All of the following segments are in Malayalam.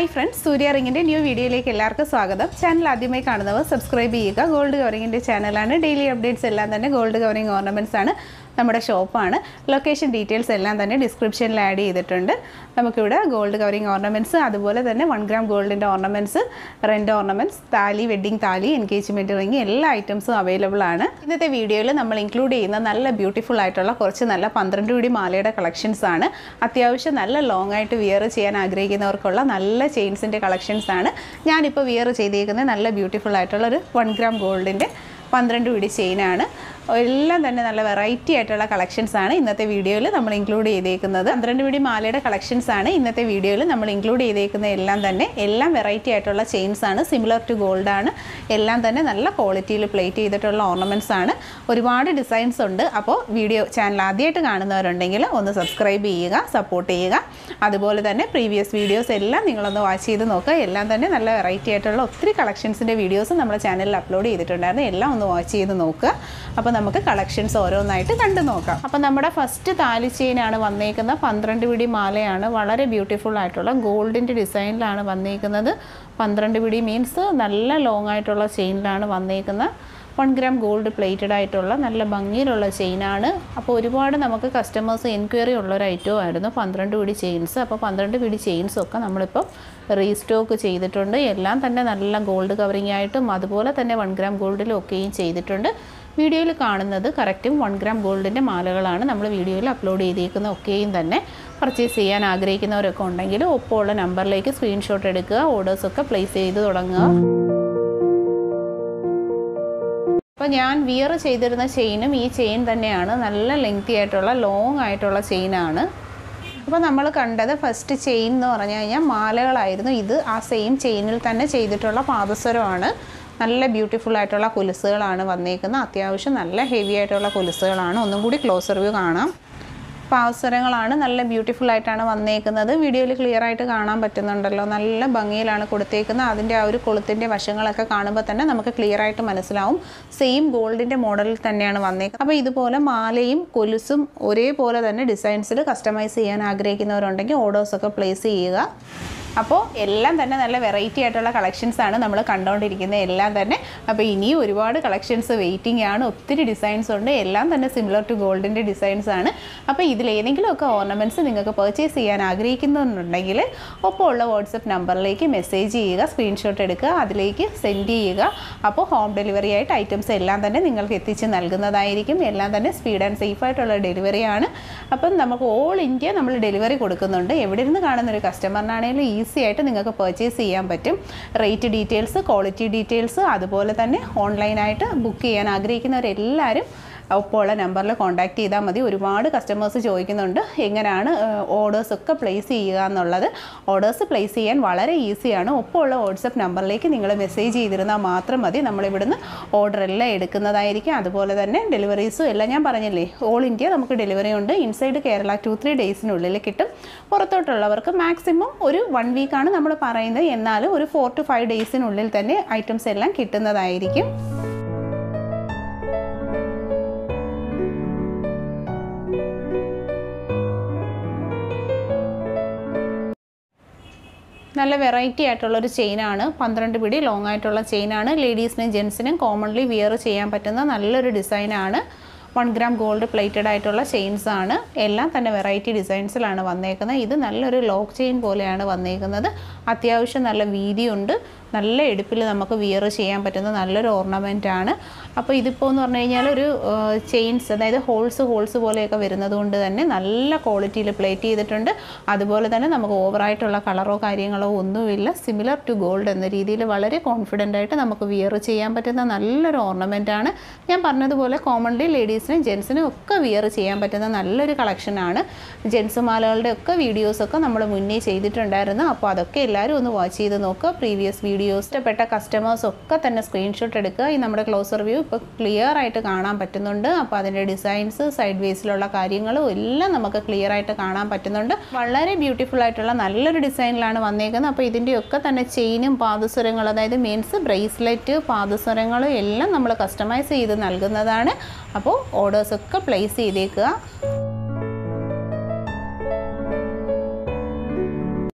ഹായ് ഫ്രണ്ട്സ് സൂര്യ റിങ്ങിൻ്റെ ന്യൂ വീഡിയോയിലേക്ക് എല്ലാവർക്കും സ്വാഗതം ചാനൽ ആദ്യമായി കാണുന്നവർ സബ്സ്ക്രൈബ് ചെയ്യുക ഗോൾഡ് കവറിങ്ങിൻ്റെ ചാനലാണ് ഡെയിലി അപ്ഡേറ്റ്സ് എല്ലാം തന്നെ ഗോൾഡ് കവറിങ് ഓർണമെൻറ്റ്സ് ആണ് നമ്മുടെ ഷോപ്പാണ് ലൊക്കേഷൻ ഡീറ്റെയിൽസ് എല്ലാം തന്നെ ഡിസ്ക്രിപ്ഷനിൽ ആഡ് ചെയ്തിട്ടുണ്ട് നമുക്കിവിടെ ഗോൾഡ് കവറിങ് ഓർണമെൻറ്റ്സ് അതുപോലെ തന്നെ വൺ ഗ്രാം ഗോൾഡിൻ്റെ ornaments rent ornaments thali wedding thali engagement ring എല്ലാ ഐറ്റംസും അവൈലബിൾ ആണ് ഇന്നത്തെ വീഡിയോയിൽ നമ്മൾ ഇൻക്ലൂഡ് ചെയ്യുന്ന നല്ല ബ്യൂട്ടിഫുൾ ആയിട്ടുള്ള കുറച്ച് നല്ല പന്ത്രണ്ട് പിടി മാലയുടെ കളക്ഷൻസ് ആണ് അത്യാവശ്യം നല്ല ലോങ് ആയിട്ട് വിയർ ചെയ്യാൻ ആഗ്രഹിക്കുന്നവർക്കുള്ള നല്ല ചെയിൻസിൻ്റെ കളക്ഷൻസ് ആണ് ഞാനിപ്പോൾ വിയർ ചെയ്തേക്കുന്നത് നല്ല ബ്യൂട്ടിഫുൾ ആയിട്ടുള്ള ഒരു വൺ ഗ്രാം ഗോൾഡിൻ്റെ പന്ത്രണ്ട് പിടി ചെയിനാണ് എല്ലാം തന്നെ നല്ല വെറൈറ്റി ആയിട്ടുള്ള കളക്ഷൻസ് ആണ് ഇന്നത്തെ വീഡിയോയിൽ നമ്മൾ ഇൻക്ലൂഡ് ചെയ്തേക്കുന്നത് പന്ത്രണ്ട് പിടി മാലയുടെ കളക്ഷൻസ് ആണ് ഇന്നത്തെ വീഡിയോയിൽ നമ്മൾ ഇൻക്ലൂഡ് ചെയ്തേക്കുന്ന എല്ലാം തന്നെ എല്ലാം വെറൈറ്റി ആയിട്ടുള്ള ചെയിൻസ് ആണ് സിമിലർ ടു ഗോൾഡ് ആണ് എല്ലാം തന്നെ നല്ല ക്വാളിറ്റിയിൽ പ്ലേറ്റ് ചെയ്തിട്ടുള്ള ഓർണമെൻറ്റ്സ് ആണ് ഒരുപാട് ഡിസൈൻസ് ഉണ്ട് അപ്പോൾ വീഡിയോ ചാനൽ ആദ്യമായിട്ട് കാണുന്നവരുണ്ടെങ്കിൽ ഒന്ന് സബ്സ്ക്രൈബ് ചെയ്യുക സപ്പോർട്ട് ചെയ്യുക അതുപോലെ തന്നെ പ്രീവിയസ് വീഡിയോസ് എല്ലാം നിങ്ങളൊന്ന് വാച്ച് ചെയ്ത് നോക്കുക എല്ലാം തന്നെ നല്ല വെറൈറ്റി ആയിട്ടുള്ള ഒത്തിരി കളക്ഷൻസിൻ്റെ വീഡിയോസ് നമ്മുടെ ചാനലിൽ അപ്ലോഡ് ചെയ്തിട്ടുണ്ടായിരുന്നു എല്ലാം ഒന്ന് വാച്ച് ചെയ്ത് നോക്കുക അപ്പോൾ നമുക്ക് കളക്ഷൻസ് ഓരോന്നായിട്ട് കണ്ടു നോക്കാം അപ്പോൾ നമ്മുടെ ഫസ്റ്റ് താലി ചെയിനാണ് വന്നേക്കുന്ന പന്ത്രണ്ട് പിടി മാലയാണ് വളരെ ബ്യൂട്ടിഫുൾ ആയിട്ടുള്ള ഗോൾഡിൻ്റെ ഡിസൈനിലാണ് വന്നേക്കുന്നത് പന്ത്രണ്ട് പിടി മീൻസ് നല്ല ലോങ് ആയിട്ടുള്ള ചെയിനിലാണ് വന്നേക്കുന്നത് വൺ ഗ്രാം ഗോൾഡ് പ്ലേറ്റഡ് ആയിട്ടുള്ള നല്ല ഭംഗിയിലുള്ള ചെയിനാണ് അപ്പോൾ ഒരുപാട് നമുക്ക് കസ്റ്റമേഴ്സ് എൻക്വയറി ഉള്ള ഒരു ഐറ്റവും ആയിരുന്നു പന്ത്രണ്ട് പിടി ചെയിൻസ് അപ്പോൾ പന്ത്രണ്ട് പിടി ചെയിൻസ് ഒക്കെ നമ്മളിപ്പോൾ റീസ്റ്റോക്ക് ചെയ്തിട്ടുണ്ട് എല്ലാം തന്നെ നല്ല ഗോൾഡ് കവറിങ് ആയിട്ടും അതുപോലെ തന്നെ വൺ ഗ്രാം ഗോൾഡിലും ഒക്കെയും ചെയ്തിട്ടുണ്ട് വീഡിയോയിൽ കാണുന്നത് കറക്റ്റും വൺ ഗ്രാം ഗോൾഡിൻ്റെ മാലകളാണ് നമ്മൾ വീഡിയോയിൽ അപ്ലോഡ് ചെയ്തേക്കുന്ന ഒക്കെയും തന്നെ പർച്ചേസ് ചെയ്യാൻ ആഗ്രഹിക്കുന്നവരൊക്കെ ഉണ്ടെങ്കിൽ ഒപ്പമുള്ള നമ്പറിലേക്ക് സ്ക്രീൻഷോട്ട് എടുക്കുക ഓർഡേഴ്സൊക്കെ പ്ലേസ് ചെയ്ത് തുടങ്ങുക അപ്പോൾ ഞാൻ വിയർ ചെയ്തിരുന്ന ചെയിനും ഈ ചെയിൻ തന്നെയാണ് നല്ല ലെങ്തി ആയിട്ടുള്ള ലോങ് ആയിട്ടുള്ള ചെയിനാണ് അപ്പോൾ നമ്മൾ കണ്ടത് ഫസ്റ്റ് ചെയിൻ എന്ന് പറഞ്ഞു കഴിഞ്ഞാൽ മാലകളായിരുന്നു ഇത് ആ സെയിം ചെയിനിൽ തന്നെ ചെയ്തിട്ടുള്ള പാദസരമാണ് നല്ല ബ്യൂട്ടിഫുൾ ആയിട്ടുള്ള കുലുസുകളാണ് വന്നേക്കുന്നത് അത്യാവശ്യം നല്ല ഹെവി ആയിട്ടുള്ള കുലുസുകളാണ് ഒന്നും കൂടി ക്ലോസർ വ്യൂ കാണാം പാവസരങ്ങളാണ് നല്ല ബ്യൂട്ടിഫുൾ ആയിട്ടാണ് വന്നേക്കുന്നത് വീഡിയോയിൽ ക്ലിയർ ആയിട്ട് കാണാൻ പറ്റുന്നുണ്ടല്ലോ നല്ല ഭംഗിയിലാണ് കൊടുത്തേക്കുന്നത് അതിൻ്റെ ആ ഒരു കൊളുത്തിൻ്റെ വശങ്ങളൊക്കെ കാണുമ്പോൾ തന്നെ നമുക്ക് ക്ലിയർ ആയിട്ട് മനസ്സിലാവും സെയിം ഗോൾഡിൻ്റെ മോഡലിൽ തന്നെയാണ് വന്നേക്കുന്നത് അപ്പോൾ ഇതുപോലെ മാലയും കൊലുസും ഒരേപോലെ തന്നെ ഡിസൈൻസിൽ കസ്റ്റമൈസ് ചെയ്യാൻ ആഗ്രഹിക്കുന്നവരുണ്ടെങ്കിൽ ഓർഡേഴ്സൊക്കെ പ്ലേസ് ചെയ്യുക അപ്പോൾ എല്ലാം തന്നെ നല്ല വെറൈറ്റി ആയിട്ടുള്ള കളക്ഷൻസ് ആണ് നമ്മൾ കണ്ടുകൊണ്ടിരിക്കുന്നത് എല്ലാം തന്നെ അപ്പോൾ ഇനിയും ഒരുപാട് കളക്ഷൻസ് വെയിറ്റിംഗ് ആണ് ഒത്തിരി ഡിസൈൻസ് ഉണ്ട് എല്ലാം തന്നെ സിമിലർ ടു ഗോൾഡിൻ്റെ ഡിസൈൻസ് ആണ് അപ്പോൾ ഇതിലേതെങ്കിലുമൊക്കെ ഓർണമെൻറ്റ്സ് നിങ്ങൾക്ക് പർച്ചേസ് ചെയ്യാൻ ആഗ്രഹിക്കുന്നുണ്ടെങ്കിൽ ഒപ്പമുള്ള വാട്സപ്പ് നമ്പറിലേക്ക് മെസ്സേജ് ചെയ്യുക സ്ക്രീൻഷോട്ട് എടുക്കുക അതിലേക്ക് സെൻഡ് ചെയ്യുക അപ്പോൾ ഹോം ഡെലിവറി ആയിട്ട് ഐറ്റംസ് എല്ലാം തന്നെ നിങ്ങൾക്ക് എത്തിച്ച് നൽകുന്നതായിരിക്കും എല്ലാം തന്നെ സ്പീഡ് ആൻഡ് സേഫ് ആയിട്ടുള്ള ഡെലിവറിയാണ് അപ്പം നമുക്ക് ഓൾ ഇന്ത്യ നമ്മൾ ഡെലിവറി കൊടുക്കുന്നുണ്ട് എവിടെ നിന്ന് കാണുന്ന ഒരു കസ്റ്റമറിനാണെങ്കിലും ഈസി ആയിട്ട് നിങ്ങൾക്ക് പർച്ചേസ് ചെയ്യാൻ പറ്റും റേറ്റ് ഡീറ്റെയിൽസ് ക്വാളിറ്റി ഡീറ്റെയിൽസ് അതുപോലെ തന്നെ ഓൺലൈനായിട്ട് ബുക്ക് ചെയ്യാൻ ആഗ്രഹിക്കുന്നവരെല്ലാവരും ഒപ്പമുള്ള നമ്പറിൽ കോൺടാക്ട് ചെയ്താൽ മതി ഒരുപാട് കസ്റ്റമേഴ്സ് ചോദിക്കുന്നുണ്ട് എങ്ങനെയാണ് ഓർഡേഴ്സ് ഒക്കെ പ്ലേസ് ചെയ്യുക എന്നുള്ളത് ഓർഡേഴ്സ് പ്ലേസ് ചെയ്യാൻ വളരെ ഈസിയാണ് ഒപ്പമുള്ള വാട്സപ്പ് നമ്പറിലേക്ക് നിങ്ങൾ മെസ്സേജ് ചെയ്തിരുന്നാൽ മാത്രം മതി നമ്മളിവിടുന്ന് ഓർഡർ എല്ലാം എടുക്കുന്നതായിരിക്കും അതുപോലെ തന്നെ ഡെലിവറീസും എല്ലാം ഞാൻ പറഞ്ഞില്ലേ ഓൾ ഇന്ത്യ നമുക്ക് ഡെലിവറി ഉണ്ട് ഇൻസൈഡ് കേരള ടു ത്രീ ഡേയ്സിനുള്ളിൽ കിട്ടും പുറത്തോട്ടുള്ളവർക്ക് മാക്സിമം ഒരു വൺ വീക്കാണ് നമ്മൾ പറയുന്നത് എന്നാലും ഒരു ഫോർ ടു ഫൈവ് ഡേയ്സിനുള്ളിൽ തന്നെ ഐറ്റംസ് എല്ലാം കിട്ടുന്നതായിരിക്കും നല്ല വെറൈറ്റി ആയിട്ടുള്ളൊരു ചെയിനാണ് പന്ത്രണ്ട് പിടി ലോങ് ആയിട്ടുള്ള ചെയിനാണ് ലേഡീസിനും ജെൻസിനും കോമൺലി വിയർ ചെയ്യാൻ പറ്റുന്ന നല്ലൊരു ഡിസൈനാണ് വൺ ഗ്രാം ഗോൾഡ് പ്ലേറ്റഡ് ആയിട്ടുള്ള ചെയിൻസ് ആണ് എല്ലാം തന്നെ വെറൈറ്റി ഡിസൈൻസിലാണ് വന്നേക്കുന്നത് ഇത് നല്ലൊരു ലോക്ക് ചെയിൻ പോലെയാണ് വന്നേക്കുന്നത് അത്യാവശ്യം നല്ല വീതിയുണ്ട് നല്ല എടുപ്പിൽ നമുക്ക് വിയർ ചെയ്യാൻ പറ്റുന്ന നല്ലൊരു ഓർണമെൻ്റ് ആണ് അപ്പോൾ ഇതിപ്പോൾ എന്ന് പറഞ്ഞു കഴിഞ്ഞാൽ ഒരു ചെയിൻസ് അതായത് ഹോൾസ് ഹോൾസ് പോലെയൊക്കെ വരുന്നത് കൊണ്ട് തന്നെ നല്ല ക്വാളിറ്റിയിൽ പ്ലേറ്റ് ചെയ്തിട്ടുണ്ട് അതുപോലെ തന്നെ നമുക്ക് ഓവറായിട്ടുള്ള കളറോ കാര്യങ്ങളോ ഒന്നുമില്ല സിമിലർ ടു ഗോൾഡ് എന്ന രീതിയിൽ വളരെ കോൺഫിഡൻ്റ് ആയിട്ട് നമുക്ക് വിയർ ചെയ്യാൻ പറ്റുന്ന നല്ലൊരു ഓർണമെൻ്റ് ആണ് ഞാൻ പറഞ്ഞതുപോലെ കോമൺലി ലേഡീസിനും ജെൻസിനും ഒക്കെ വിയർ ചെയ്യാൻ പറ്റുന്ന നല്ലൊരു കളക്ഷനാണ് ജെൻസ് മാലകളുടെ ഒക്കെ വീഡിയോസൊക്കെ നമ്മൾ മുന്നേ ചെയ്തിട്ടുണ്ടായിരുന്നു അപ്പോൾ അതൊക്കെ എല്ലാവരും ഒന്ന് വാച്ച് ചെയ്ത് നോക്കുക പ്രീവിയസ് വീഡിയോസ് ഇഷ്ടപ്പെട്ട കസ്റ്റമേഴ്സ് ഒക്കെ തന്നെ സ്ക്രീൻഷോട്ട് എടുക്കുക ഈ നമ്മുടെ ക്ലോസർ വ്യൂ ഇപ്പോൾ ക്ലിയർ ആയിട്ട് കാണാൻ പറ്റുന്നുണ്ട് അപ്പോൾ അതിൻ്റെ ഡിസൈൻസ് സൈഡ് വേസിലുള്ള കാര്യങ്ങളും എല്ലാം നമുക്ക് ക്ലിയർ ആയിട്ട് കാണാൻ പറ്റുന്നുണ്ട് വളരെ ബ്യൂട്ടിഫുൾ ആയിട്ടുള്ള നല്ലൊരു ഡിസൈനിലാണ് വന്നേക്കുന്നത് അപ്പോൾ ഇതിൻ്റെയൊക്കെ തന്നെ ചെയിനും പാദസ്വരങ്ങൾ അതായത് മീൻസ് ബ്രേസ്ലെറ്റ് പാദസ്വരങ്ങൾ എല്ലാം നമ്മൾ കസ്റ്റമൈസ് ചെയ്ത് നൽകുന്നതാണ് അപ്പോൾ ഓർഡേഴ്സൊക്കെ പ്ലേസ് ചെയ്തേക്കുക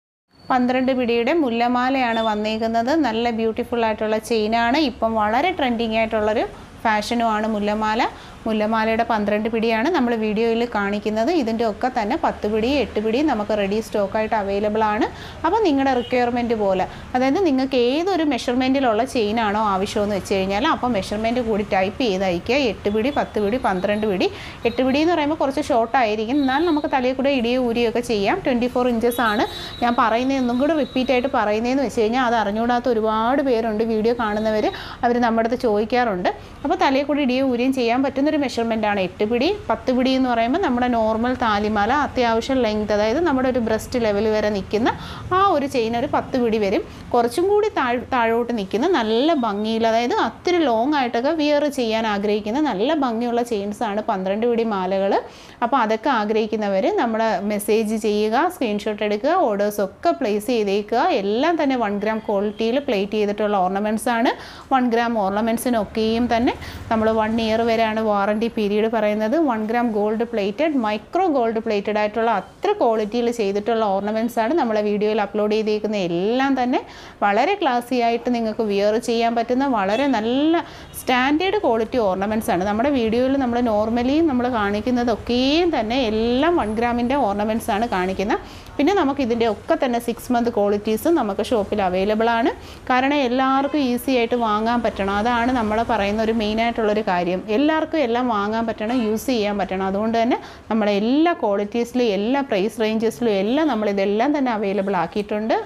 പന്ത്രണ്ട് പിടിയുടെ മുല്ലമാലയാണ് വന്നേക്കുന്നത് നല്ല ബ്യൂട്ടിഫുൾ ആയിട്ടുള്ള ചെയിനാണ് ഇപ്പം വളരെ ട്രെൻഡിങ് ആയിട്ടുള്ളൊരു ഫാഷനുമാണ് മുല്ലമാല മുല്ലമാലയുടെ പന്ത്രണ്ട് പിടിയാണ് നമ്മൾ വീഡിയോയിൽ കാണിക്കുന്നത് ഇതിൻ്റെ ഒക്കെ തന്നെ പത്ത് പിടി എട്ട് പിടി നമുക്ക് റെഡി സ്റ്റോക്കായിട്ട് അവൈലബിൾ ആണ് അപ്പോൾ നിങ്ങളുടെ റിക്വയർമെൻറ്റ് പോലെ അതായത് നിങ്ങൾക്ക് ഏതൊരു മെഷർമെൻറ്റിലുള്ള ചെയിനാണോ ആവശ്യമെന്ന് വെച്ച് കഴിഞ്ഞാൽ അപ്പോൾ മെഷർമെൻറ്റ് കൂടി ടൈപ്പ് ചെയ്ത് അയക്കുക എട്ട് പിടി പത്ത് പിടി പന്ത്രണ്ട് പിടി എട്ട് പിടി എന്ന് പറയുമ്പോൾ കുറച്ച് ഷോർട്ട് ആയിരിക്കും എന്നാൽ നമുക്ക് തലയിൽ കൂടെ ഇടിയോ ഊരിയൊക്കെ ചെയ്യാം ട്വൻറ്റി ഫോർ ഇഞ്ചസ് ആണ് ഞാൻ പറയുന്നത് ഒന്നും കൂടെ റിപ്പീറ്റ് ആയിട്ട് പറയുന്നതെന്ന് വെച്ച് കഴിഞ്ഞാൽ അത് അറിഞ്ഞുകൂടാത്ത ഒരുപാട് പേരുണ്ട് വീഡിയോ കാണുന്നവർ അവർ നമ്മുടെ അടുത്ത് ചോദിക്കാറുണ്ട് അപ്പോൾ തലയിൽ കൂടി ഇടിയോ ഊരിയും ചെയ്യാൻ പറ്റുന്ന ഒരു മെഷർമെൻ്റ് ആണ് എട്ട് പിടി പത്ത് പിടി എന്ന് പറയുമ്പോൾ നമ്മുടെ നോർമൽ താലിമാല അത്യാവശ്യം ലെങ്ത് അതായത് നമ്മുടെ ഒരു ബ്രസ്റ്റ് ലെവൽ വരെ നിൽക്കുന്ന ആ ഒരു ചെയിൻ ഒരു പത്ത് പിടി വരും കുറച്ചും കൂടി താഴ് താഴോട്ട് നിൽക്കുന്ന നല്ല ഭംഗിയിൽ അതായത് അത്തിരി ലോങ് ആയിട്ടൊക്കെ വിയർ ചെയ്യാൻ ആഗ്രഹിക്കുന്ന നല്ല ഭംഗിയുള്ള ചെയിൻസ് ആണ് പന്ത്രണ്ട് പിടി മാലകൾ അപ്പോൾ അതൊക്കെ ആഗ്രഹിക്കുന്നവർ നമ്മൾ മെസ്സേജ് ചെയ്യുക സ്ക്രീൻഷോട്ട് എടുക്കുക ഓർഡേഴ്സ് ഒക്കെ പ്ലേസ് ചെയ്തേക്കുക എല്ലാം തന്നെ വൺ ഗ്രാം ക്വാളിറ്റിയിൽ പ്ലേറ്റ് ചെയ്തിട്ടുള്ള ഓർണമെൻറ്റ്സ് ആണ് വൺ ഗ്രാം ഓർണമെൻറ്റ്സിനൊക്കെയും തന്നെ നമ്മൾ വൺ ഇയർ വരെയാണ് വാറണ്ടി പീരീഡ് പറയുന്നത് one gram gold plated micro gold plated ആയിട്ടുള്ള അത്ര ക്വാളിറ്റിയിൽ ചെയ്തിട്ടുള്ള ഓർണമെൻറ്റ്സ് ആണ് നമ്മളെ വീഡിയോയിൽ അപ്ലോഡ് ചെയ്തേക്കുന്ന എല്ലാം തന്നെ വളരെ ക്ലാസി ആയിട്ട് നിങ്ങൾക്ക് വിയർ ചെയ്യാൻ പറ്റുന്ന വളരെ നല്ല സ്റ്റാൻഡേർഡ് ക്വാളിറ്റി ഓർണമെൻറ്റ്സ് ആണ് നമ്മുടെ വീഡിയോയിൽ നമ്മൾ നോർമലി നമ്മൾ കാണിക്കുന്നതൊക്കെയും തന്നെ എല്ലാം വൺ ഗ്രാമിൻ്റെ ഓർണമെൻറ്റ്സ് ആണ് കാണിക്കുന്നത് പിന്നെ നമുക്ക് ഇതിൻ്റെ ഒക്കെ തന്നെ സിക്സ് മന്ത് ക്വാളിറ്റീസും നമുക്ക് ഷോപ്പിൽ അവൈലബിൾ ആണ് കാരണം എല്ലാവർക്കും ഈസി ആയിട്ട് വാങ്ങാൻ പറ്റണം അതാണ് നമ്മൾ പറയുന്ന ഒരു മെയിനായിട്ടുള്ളൊരു കാര്യം എല്ലാവർക്കും എല്ലാം വാങ്ങാൻ പറ്റണം യൂസ് ചെയ്യാൻ പറ്റണം അതുകൊണ്ട് തന്നെ നമ്മുടെ എല്ലാ ക്വാളിറ്റീസിലും എല്ലാ പ്രൈസ് റേഞ്ചസിലും എല്ലാം നമ്മൾ ഇതെല്ലാം തന്നെ അവൈലബിൾ ആക്കിയിട്ടുണ്ട്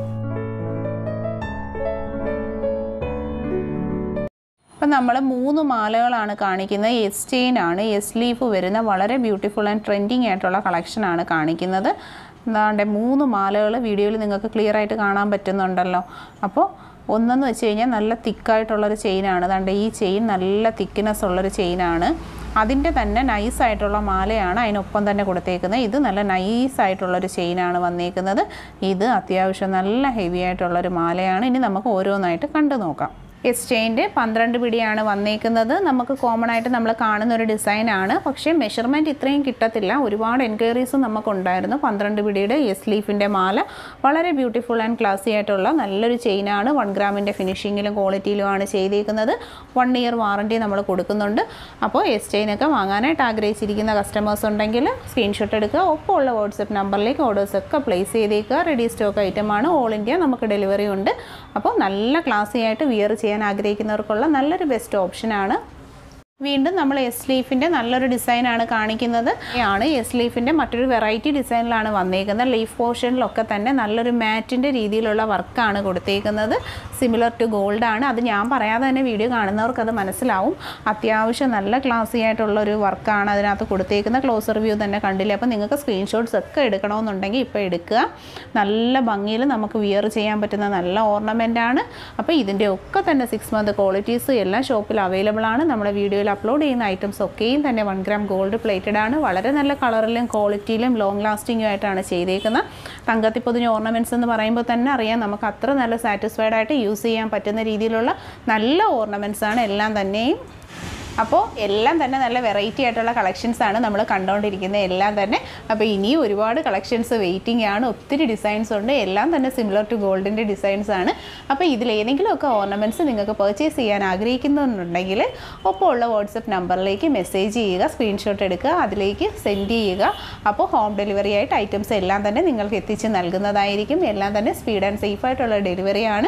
അപ്പം നമ്മൾ മൂന്ന് മാലകളാണ് കാണിക്കുന്നത് എസ് ചെയിൻ ആണ് എസ് ലീഫ് വരുന്ന വളരെ ബ്യൂട്ടിഫുൾ ആൻഡ് ട്രെൻഡിങ് ആയിട്ടുള്ള കളക്ഷനാണ് കാണിക്കുന്നത് എന്താണ്ട് മൂന്ന് മാലകൾ വീഡിയോയിൽ നിങ്ങൾക്ക് ക്ലിയർ ആയിട്ട് കാണാൻ പറ്റുന്നുണ്ടല്ലോ അപ്പോൾ ഒന്നെന്ന് വെച്ച് കഴിഞ്ഞാൽ നല്ല തിക്കായിട്ടുള്ളൊരു ചെയിനാണ് അതാണ്ട് ഈ ചെയിൻ നല്ല തിക്നെസ് ഉള്ളൊരു ചെയിനാണ് അതിൻ്റെ തന്നെ നൈസായിട്ടുള്ള മാലയാണ് അതിനൊപ്പം തന്നെ കൊടുത്തേക്കുന്നത് ഇത് നല്ല നൈസായിട്ടുള്ളൊരു ചെയിനാണ് വന്നേക്കുന്നത് ഇത് അത്യാവശ്യം നല്ല ഹെവി ആയിട്ടുള്ളൊരു മാലയാണ് ഇനി നമുക്ക് ഓരോന്നായിട്ട് കണ്ടു നോക്കാം എക്സ്ചേഞ്ച് പന്ത്രണ്ട് പിടിയാണ് വന്നേക്കുന്നത് നമുക്ക് കോമൺ ആയിട്ട് നമ്മൾ കാണുന്ന ഒരു ഡിസൈനാണ് പക്ഷേ മെഷർമെൻറ്റ് ഇത്രയും കിട്ടത്തില്ല ഒരുപാട് എൻക്വയറീസ് നമുക്കുണ്ടായിരുന്നു പന്ത്രണ്ട് പിടിയുടെ എസ് ലീഫിൻ്റെ മാല വളരെ ബ്യൂട്ടിഫുൾ ആൻഡ് ക്ലാസി ആയിട്ടുള്ള നല്ലൊരു ചെയിനാണ് വൺ ഗ്രാമിൻ്റെ ഫിനിഷിങ്ങിലും ക്വാളിറ്റിയിലുമാണ് ചെയ്തേക്കുന്നത് വൺ ഇയർ വാറണ്ടി നമ്മൾ കൊടുക്കുന്നുണ്ട് അപ്പോൾ എസ് ചെയിനൊക്കെ വാങ്ങാനായിട്ട് ആഗ്രഹിച്ചിരിക്കുന്ന കസ്റ്റമേഴ്സ് ഉണ്ടെങ്കിൽ സ്ക്രീൻഷോട്ട് എടുക്കുക ഒപ്പം ഉള്ള വാട്സപ്പ് നമ്പറിലേക്ക് ഓർഡേഴ്സൊക്കെ പ്ലേസ് ചെയ്തേക്കുക റെഡി സ്റ്റോക്ക് ഐറ്റമാണ് ഓൾ ഇന്ത്യ നമുക്ക് ഡെലിവറി ഉണ്ട് അപ്പോൾ നല്ല ക്ലാസി ആയിട്ട് വിയർ ചെയ്യാൻ ആഗ്രഹിക്കുന്നവർക്കുള്ള നല്ലൊരു ബെസ്റ്റ് ഓപ്ഷനാണ് വീണ്ടും നമ്മൾ എസ് ലീഫിൻ്റെ നല്ലൊരു ഡിസൈനാണ് കാണിക്കുന്നത് ആണ് എസ് ലീഫിൻ്റെ മറ്റൊരു വെറൈറ്റി ഡിസൈനിലാണ് വന്നേക്കുന്നത് ലീഫ് പോർഷനിലൊക്കെ തന്നെ നല്ലൊരു മാറ്റിൻ്റെ രീതിയിലുള്ള വർക്കാണ് കൊടുത്തേക്കുന്നത് സിമിലർ ടു ഗോൾഡ് ആണ് അത് ഞാൻ പറയാതെ തന്നെ വീഡിയോ കാണുന്നവർക്ക് അത് മനസ്സിലാവും അത്യാവശ്യം നല്ല ക്ലാസി ആയിട്ടുള്ള ഒരു വർക്കാണ് അതിനകത്ത് കൊടുത്തേക്കുന്ന ക്ലോസർ വ്യൂ തന്നെ കണ്ടില്ലേ അപ്പോൾ നിങ്ങൾക്ക് സ്ക്രീൻഷോട്ട്സ് ഒക്കെ എടുക്കണമെന്നുണ്ടെങ്കിൽ ഇപ്പോൾ എടുക്കുക നല്ല ഭംഗിയിൽ നമുക്ക് വിയർ ചെയ്യാൻ പറ്റുന്ന നല്ല ഓർണമെൻ്റ് ആണ് അപ്പോൾ ഇതിൻ്റെ ഒക്കെ തന്നെ സിക്സ് മന്ത് ക്വാളിറ്റീസ് എല്ലാം ഷോപ്പിൽ അവൈലബിൾ ആണ് നമ്മുടെ വീഡിയോയിൽ അപ്ലോഡ് ചെയ്യുന്ന ഐറ്റംസ് ഒക്കെയും തന്നെ വൺ ഗ്രാം ഗോൾഡ് പ്ലേറ്റഡ് ആണ് വളരെ നല്ല കളറിലും ക്വാളിറ്റിയിലും ലോങ് ലാസ്റ്റിംഗും ആയിട്ടാണ് ചെയ്തേക്കുന്നത് തങ്കത്തിപ്പൊതിഞ്ഞ ഓർണമെൻറ്റ്സ് എന്ന് പറയുമ്പോൾ തന്നെ അറിയാം നമുക്ക് അത്ര നല്ല സാറ്റിസ്ഫൈഡ് ആയിട്ട് യൂസ് ചെയ്യാൻ പറ്റുന്ന രീതിയിലുള്ള നല്ല ഓർണമെൻറ്റ്സ് ആണ് എല്ലാം തന്നെയും അപ്പോൾ എല്ലാം തന്നെ നല്ല വെറൈറ്റി ആയിട്ടുള്ള കളക്ഷൻസ് ആണ് നമ്മൾ കണ്ടുകൊണ്ടിരിക്കുന്നത് എല്ലാം തന്നെ അപ്പോൾ ഇനിയും ഒരുപാട് കളക്ഷൻസ് വെയിറ്റിംഗ് ആണ് ഒത്തിരി ഡിസൈൻസ് ഉണ്ട് എല്ലാം തന്നെ സിമിലർ ടു ഗോൾഡിൻ്റെ ഡിസൈൻസ് ആണ് അപ്പോൾ ഇതിലേതെങ്കിലുമൊക്കെ ഓർണമെൻറ്റ്സ് നിങ്ങൾക്ക് പർച്ചേസ് ചെയ്യാൻ ആഗ്രഹിക്കുന്നുണ്ടെങ്കിൽ ഒപ്പം ഉള്ള വാട്സപ്പ് നമ്പറിലേക്ക് മെസ്സേജ് ചെയ്യുക സ്ക്രീൻഷോട്ട് എടുക്കുക അതിലേക്ക് സെൻഡ് ചെയ്യുക അപ്പോൾ ഹോം ഡെലിവറി ആയിട്ട് ഐറ്റംസ് എല്ലാം തന്നെ നിങ്ങൾക്ക് എത്തിച്ച് നൽകുന്നതായിരിക്കും എല്ലാം തന്നെ സ്പീഡ് ആൻഡ് സേഫ് ആയിട്ടുള്ള ഡെലിവറിയാണ്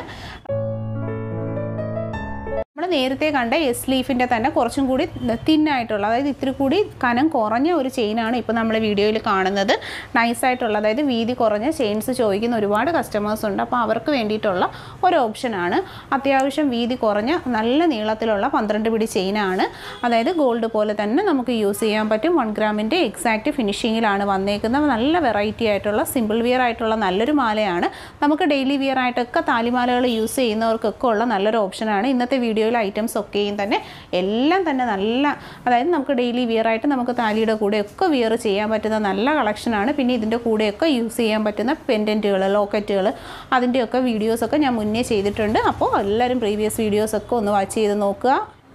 നമ്മൾ നേരത്തെ കണ്ട എസ് ലീഫിൻ്റെ തന്നെ കുറച്ചും കൂടി തിന്നായിട്ടുള്ള അതായത് ഇത്തിരി കൂടി കനം കുറഞ്ഞ ഒരു ചെയിനാണ് ഇപ്പോൾ നമ്മൾ വീഡിയോയിൽ കാണുന്നത് നൈസായിട്ടുള്ള അതായത് വീതി കുറഞ്ഞ ചെയിൻസ് ചോദിക്കുന്ന ഒരുപാട് കസ്റ്റമേഴ്സ് ഉണ്ട് അപ്പോൾ അവർക്ക് വേണ്ടിയിട്ടുള്ള ഒരു ഓപ്ഷനാണ് അത്യാവശ്യം വീതി കുറഞ്ഞ നല്ല നീളത്തിലുള്ള പന്ത്രണ്ട് പിടി ചെയിനാണ് അതായത് ഗോൾഡ് പോലെ തന്നെ നമുക്ക് യൂസ് ചെയ്യാൻ പറ്റും വൺ ഗ്രാമിൻ്റെ എക്സാക്റ്റ് ഫിനിഷിങ്ങിലാണ് വന്നേക്കുന്നത് നല്ല വെറൈറ്റി ആയിട്ടുള്ള സിമ്പിൾ വിയർ ആയിട്ടുള്ള നല്ലൊരു മാലയാണ് നമുക്ക് ഡെയിലി വിയർ ആയിട്ടൊക്കെ താലിമാലകൾ യൂസ് ചെയ്യുന്നവർക്കൊക്കെ ഉള്ള നല്ലൊരു ഓപ്ഷനാണ് ഇന്നത്തെ വീഡിയോയിൽ ഐറ്റംസ് ഒക്കെയും തന്നെ എല്ലാം തന്നെ നല്ല അതായത് നമുക്ക് ഡെയിലി വിയർ ആയിട്ട് നമുക്ക് താലിയുടെ കൂടെയൊക്കെ വിയർ ചെയ്യാൻ പറ്റുന്ന നല്ല കളക്ഷനാണ് പിന്നെ ഇതിൻ്റെ കൂടെയൊക്കെ യൂസ് ചെയ്യാൻ പറ്റുന്ന പെൻഡൻറ്റുകൾ ലോക്കറ്റുകൾ അതിൻ്റെയൊക്കെ വീഡിയോസൊക്കെ ഞാൻ മുന്നേ ചെയ്തിട്ടുണ്ട് അപ്പോൾ എല്ലാവരും പ്രീവിയസ് വീഡിയോസൊക്കെ ഒന്ന് വാച്ച് ചെയ്ത് നോക്കുക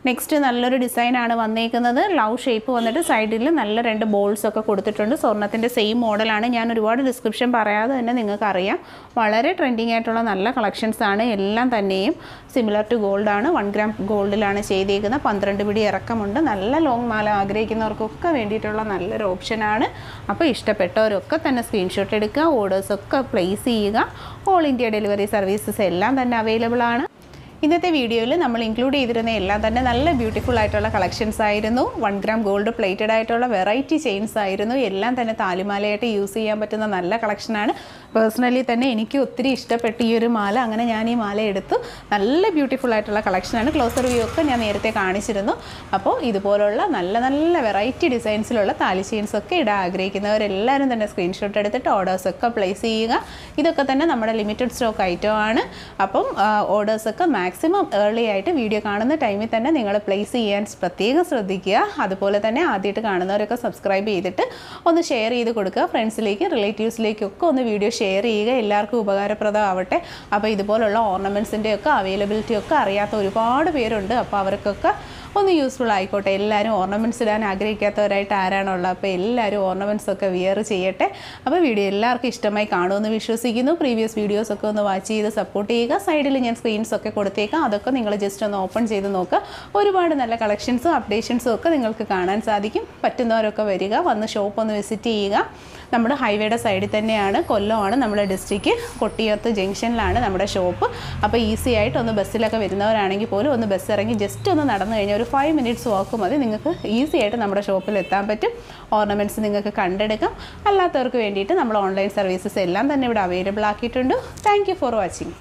നെക്സ്റ്റ് നല്ലൊരു ഡിസൈനാണ് വന്നേക്കുന്നത് ലവ് ഷേപ്പ് വന്നിട്ട് സൈഡിൽ നല്ല രണ്ട് ബോൾസ് ഒക്കെ കൊടുത്തിട്ടുണ്ട് സ്വർണ്ണത്തിൻ്റെ സെയിം മോഡലാണ് ഞാൻ ഒരുപാട് ഡിസ്ക്രിപ്ഷൻ പറയാതെ തന്നെ നിങ്ങൾക്ക് അറിയാം വളരെ ട്രെൻഡിങ് ആയിട്ടുള്ള നല്ല കളക്ഷൻസ് ആണ് എല്ലാം തന്നെയും സിമിലർ ടു ഗോൾഡ് ആണ് വൺ ഗ്രാം ഗോൾഡിലാണ് ചെയ്തേക്കുന്നത് പന്ത്രണ്ട് പിടി ഇറക്കമുണ്ട് നല്ല ലോങ് മാല ആഗ്രഹിക്കുന്നവർക്കൊക്കെ വേണ്ടിയിട്ടുള്ള നല്ലൊരു ഓപ്ഷനാണ് അപ്പോൾ ഇഷ്ടപ്പെട്ടവരൊക്കെ തന്നെ സ്ക്രീൻഷോട്ട് എടുക്കുക ഓർഡേഴ്സൊക്കെ പ്ലേസ് ചെയ്യുക ഓൾ ഇന്ത്യ ഡെലിവറി സർവീസസ് എല്ലാം തന്നെ അവൈലബിൾ ആണ് ഇന്നത്തെ വീഡിയോയിൽ നമ്മൾ ഇൻക്ലൂഡ് ചെയ്തിരുന്ന എല്ലാം തന്നെ നല്ല ബ്യൂട്ടിഫുൾ ആയിട്ടുള്ള കളക്ഷൻസ് ആയിരുന്നു വൺ ഗ്രാം ഗോൾഡ് പ്ലേറ്റഡ് ആയിട്ടുള്ള വെറൈറ്റി ചെയിൻസ് ആയിരുന്നു എല്ലാം തന്നെ താലിമാലയായിട്ട് യൂസ് ചെയ്യാൻ പറ്റുന്ന നല്ല കളക്ഷനാണ് പേഴ്സണലി തന്നെ എനിക്ക് ഒത്തിരി ഇഷ്ടപ്പെട്ട ഈ ഒരു മാല അങ്ങനെ ഞാൻ ഈ മാല എടുത്തു നല്ല ബ്യൂട്ടിഫുൾ ആയിട്ടുള്ള കളക്ഷനാണ് ക്ലോസർ വ്യൂ ഒക്കെ ഞാൻ നേരത്തെ കാണിച്ചിരുന്നു അപ്പോൾ ഇതുപോലുള്ള നല്ല നല്ല വെറൈറ്റി ഡിസൈൻസിലുള്ള താലി ചെയിൻസ് ഒക്കെ ഇടാൻ ആഗ്രഹിക്കുന്നവരെല്ലാവരും തന്നെ സ്ക്രീൻഷോട്ട് എടുത്തിട്ട് ഓർഡേഴ്സൊക്കെ പ്ലേസ് ചെയ്യുക ഇതൊക്കെ തന്നെ നമ്മുടെ ലിമിറ്റഡ് സ്റ്റോക്ക് ഐറ്റം ആണ് അപ്പം ഓർഡേഴ്സൊക്കെ മാക്സിമം ഏർലി ആയിട്ട് വീഡിയോ കാണുന്ന ടൈമിൽ തന്നെ നിങ്ങൾ പ്ലേസ് ചെയ്യാൻ പ്രത്യേകം ശ്രദ്ധിക്കുക അതുപോലെ തന്നെ ആദ്യമായിട്ട് കാണുന്നവരൊക്കെ സബ്സ്ക്രൈബ് ചെയ്തിട്ട് ഒന്ന് ഷെയർ ചെയ്ത് കൊടുക്കുക ഫ്രണ്ട്സിലേക്ക് റിലേറ്റീവ്സിലേക്കൊക്കെ ഒന്ന് വീഡിയോ ഷെയർ ചെയ്യുക എല്ലാവർക്കും ഉപകാരപ്രദമാവട്ടെ അപ്പോൾ ഇതുപോലുള്ള ഓർണമെൻറ്റ്സിൻ്റെ ഒക്കെ അവൈലബിലിറ്റി ഒക്കെ അറിയാത്ത ഒരുപാട് പേരുണ്ട് അപ്പോൾ അവർക്കൊക്കെ ഒന്ന് യൂസ്ഫുൾ ആയിക്കോട്ടെ എല്ലാവരും ഓർണമെൻറ്റ്സ് ഇടാൻ ആഗ്രഹിക്കാത്തവരായിട്ട് ആരാണുള്ളത് അപ്പോൾ എല്ലാവരും ഓർണമെൻറ്റ്സ് ഒക്കെ വിയർ ചെയ്യട്ടെ അപ്പോൾ വീഡിയോ എല്ലാവർക്കും ഇഷ്ടമായി കാണുമെന്ന് വിശ്വസിക്കുന്നു പ്രീവിയസ് വീഡിയോസ് ഒക്കെ ഒന്ന് വാച്ച് ചെയ്ത് സപ്പോർട്ട് ചെയ്യുക സൈഡിൽ ഞാൻ സ്ക്രീൻസ് ഒക്കെ കൊടുത്തേക്കാം അതൊക്കെ നിങ്ങൾ ജസ്റ്റ് ഒന്ന് ഓപ്പൺ ചെയ്ത് നോക്കുക ഒരുപാട് നല്ല കളക്ഷൻസും അപ്ഡേഷൻസും ഒക്കെ നിങ്ങൾക്ക് കാണാൻ സാധിക്കും പറ്റുന്നവരൊക്കെ വരിക വന്ന് ഷോപ്പ് ഒന്ന് വിസിറ്റ് ചെയ്യുക നമ്മുടെ ഹൈവേയുടെ സൈഡിൽ തന്നെയാണ് കൊല്ലമാണ് നമ്മുടെ ഡിസ്ട്രിക്റ്റ് കൊട്ടിയത്ത് ജംഗ്ഷനിലാണ് നമ്മുടെ ഷോപ്പ് അപ്പോൾ ഈസി ആയിട്ട് ഒന്ന് ബസ്സിലൊക്കെ വരുന്നവരാണെങ്കിൽ പോലും ഒന്ന് ബസ് ഇറങ്ങി ജസ്റ്റ് ഒന്ന് നടന്നു കഴിഞ്ഞാൽ ഒരു ഫൈവ് മിനിറ്റ്സ് വാക്ക് മതി നിങ്ങൾക്ക് ഈസി ആയിട്ട് നമ്മുടെ ഷോപ്പിൽ എത്താൻ പറ്റും ഓർണമെൻറ്റ്സ് നിങ്ങൾക്ക് കണ്ടെടുക്കാം അല്ലാത്തവർക്ക് വേണ്ടിയിട്ട് നമ്മൾ ഓൺലൈൻ സർവീസസ് എല്ലാം തന്നെ ഇവിടെ അവൈലബിൾ ആക്കിയിട്ടുണ്ട് താങ്ക് ഫോർ വാച്ചിങ്